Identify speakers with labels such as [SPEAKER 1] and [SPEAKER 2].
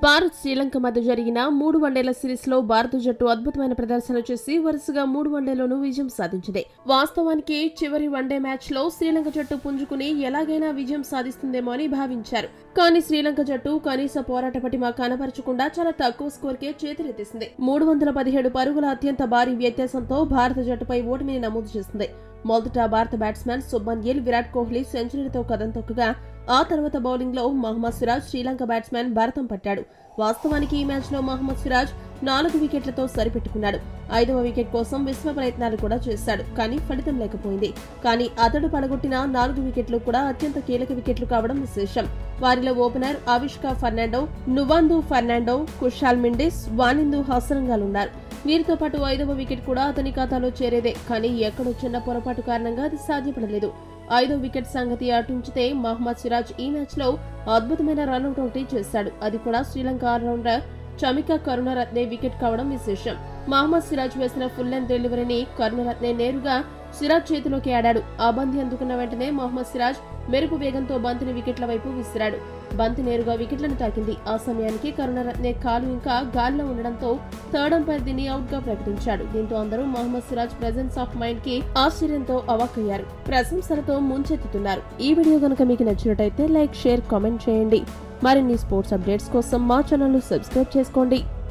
[SPEAKER 1] భారత్ శ్రీలంక మధ్య జరిగిన మూడు వన్డేల సిరీస్ లో భారత జట్టు అద్భుతమైన ప్రదర్శన చేసి వరుసగా మూడు వన్డేలోనూ విజయం సాధించింది వాస్తవానికి చివరి వన్డే మ్యాచ్ లో శ్రీలంక జట్టు పుంజుకుని ఎలాగైనా విజయం సాధిస్తుందేమో అని భావించారు కానీ శ్రీలంక జట్టు కనీస పోరాట పటిమ కనపరచకుండా చాలా తక్కువ స్కోర్ కే చేతులెత్తేసింది మూడు వందల పదిహేడు పరుగుల అత్యంత భారీ వ్యత్యాసంతో భారత జట్టుపై ఓటమిని నమోదు చేసింది మొదట భారత బ్యాట్స్మెన్ సుబ్బన్ గిల్ విరాట్ కోహ్లీ సెంచరీతో కదం తొక్కగా ఆ తర్వాత బౌలింగ్ లో మహమ్మద్ సిరాజ్ శ్రీలంక బ్యాట్స్మెన్ భరతం పట్టాడు వాస్తవానికి ఈ మ్యాచ్ లో మహమ్మద్ సిరాజ్ నాలుగు వికెట్లతో సరిపెట్టుకున్నాడు ఐదవ వికెట్ కోసం విశ్వ ప్రయత్నాలు కూడా చేశాడు కానీ ఫలితం లేకపోయింది కానీ అతడు పడగొట్టిన నాలుగు వికెట్లు కూడా అత్యంత కీలక వికెట్లు కావడం విశేషం వారిలో ఓపెనర్ ఆవిష్కా ఫర్నాండో నువాందు ఫర్నాండో కుషాల్ మిండిస్ వానిందు హాసనంగాలున్నారు వీరితో పాటు ఐదవ వికెట్ కూడా అతని ఖాతాలో చేరేదే కానీ ఎక్కడో చిన్న పొరపాటు కారణంగా అది సాధ్యపడలేదు ఐదో వికెట్ సంగతి అటుంచితే మహమ్మద్ సిరాజ్ ఈ మ్యాచ్ లో అద్భుతమైన రన్అట్ ఒకటి చేశాడు అది కూడా శ్రీలంక ఆల్రౌండర్ చమిక కరుణరత్నే వికెట్ కావడం విశేషం మహమ్మద్ సిరాజ్ వేసిన ఫుల్ లెంత్ డెలివరీని కరుణరత్నే నేరుగా సిరాజ్ చేతిలోకి ఆడాడు ఆ బంతి అందుకున్న వెంటనే మహమ్మద్ సిరాజ్ మెరుపు వేగంతో బంతిని వికెట్ల వైపు విసిరాడు బంతి నేరుగా వికెట్లను తాకింది ఆ సమయానికి కరుణరత్నే కాలు ఇంకా గాల్లో ఉండడంతో థర్డ్ అంపైర్ దీన్ని అవుట్ గా ప్రకటించాడు దీంతో అందరూ Mohammed Siraj presence of mind కి ఆశ్చర్యంతో అవాక్కయ్యారు ప్రశంసలతో ముంచెత్తుతున్నారు ఈ వీడియో కనుక మీకు నచ్చినట్టయితే లైక్ షేర్ కామెంట్ చేయండి మరిన్ని స్పోర్ట్స్ అప్డేట్స్ కోసం మా ఛానల్ సబ్స్క్రైబ్ చేసుకోండి